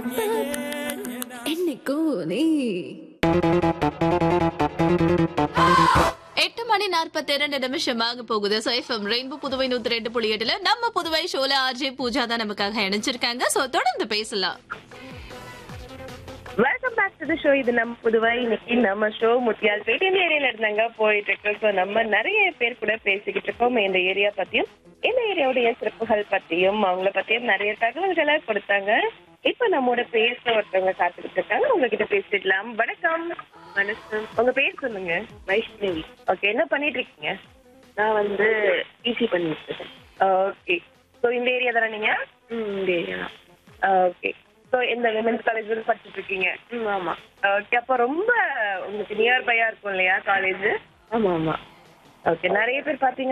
என்னைக்கும் நீ எட்டு மணி நாற்பத்தி இரண்டு நிமிஷம் ஆக போகுது சோ எஃப்எம் ரெயின்போ புதுவை நூத்தி ரெண்டு புள்ளி எட்டுல நம்ம புதுவை ஷோல ஆர்ஜே பூஜா தான் நமக்காக இணைஞ்சிருக்காங்க சோ தொடர்ந்து பேசலாம் welcome back to the show இது நம்ம புதுவை இன்னைக்கு நம்ம ஷோ முத்தியால் பேட்டி இந்த ஏரியால இருந்தாங்க போயிட்டு இருக்கோம் ஸோ நம்ம நிறைய பேர் கூட பேசிக்கிட்டு இருக்கோம் இந்த ஏரியா பத்தியும் இந்த ஏரியாவுடைய சிறப்புகள் பத்தியும் அவங்கள பத்தியும் நிறைய தகவல்களை கொடுத்தாங்க இப்ப நம்மோட பேச ஒருத்தவங்க காத்துக்கிட்டு இருக்காங்க உங்ககிட்ட பேசிடலாம் வணக்கம் வணக்கம் உங்க பேர் சொல்லுங்க வைஷ்ணவி ஓகே என்ன பண்ணிட்டு இருக்கீங்க நான் வந்து பிசி பண்ணிட்டு இருக்கேன் ஓகே ஸோ இந்த ஏரியா தானே நீங்க இந்த ஏரியா தான் ஓகே ஸோ இந்த விமென்ஸ் காலேஜ் படிச்சுட்டு இருக்கீங்க ம் ஆமா ஓகே அப்போ ரொம்ப உங்களுக்கு நியர் பையா இருக்கும் இல்லையா காலேஜ் ஆமா ஆமா ஓகே நிறைய பேர் பாத்தீங்க